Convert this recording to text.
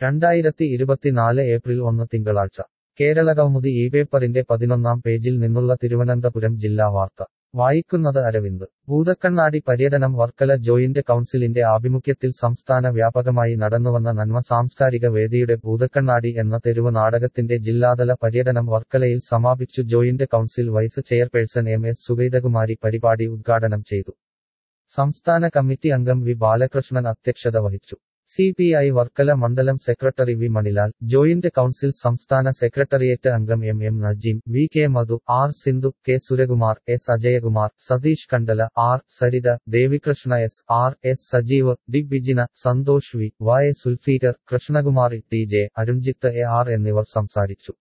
രണ്ടായിരത്തി ഇരുപത്തിനാല് ഏപ്രിൽ ഒന്ന് തിങ്കളാഴ്ച കേരളകൗമുദി ഈ പേപ്പറിന്റെ പതിനൊന്നാം പേജിൽ നിന്നുള്ള തിരുവനന്തപുരം ജില്ലാ വാർത്ത വായിക്കുന്നത് അരവിന്ദ് ഭൂതക്കണ്ണാടി പര്യടനം വർക്കല ജോയിന്റ് കൗൺസിലിന്റെ ആഭിമുഖ്യത്തിൽ സംസ്ഥാന വ്യാപകമായി നടന്നുവന്ന നന്മ സാംസ്കാരിക വേദിയുടെ ഭൂതക്കണ്ണാടി എന്ന തെരുവ് നാടകത്തിന്റെ ജില്ലാതല പര്യടനം വർക്കലയിൽ സമാപിച്ചു joint council vice chairperson M S Sugathakumari പരിപാടി ഉദ്ഘാടനം ചെയ്തു സംസ്ഥാന കമ്മിറ്റി അംഗം വി ബാലകൃഷ്ണൻ അധ്യക്ഷത വഹിച്ചു സി പി ഐ വർക്കല മണ്ഡലം secretary V Manilal joint council സംസ്ഥാന സെക്രട്ടേറിയറ്റ് അംഗം M M Najeem V K Madhu R Sindhu K Surakumar S Ajayakumar Satheesh Kandala R Saritha Devikrishna S R S Sajeev D Bijina Santhosh V Vaya Sulfikar Krishnakumar T J Arunjith A R എന്നിവർ സംസാരിച്ചു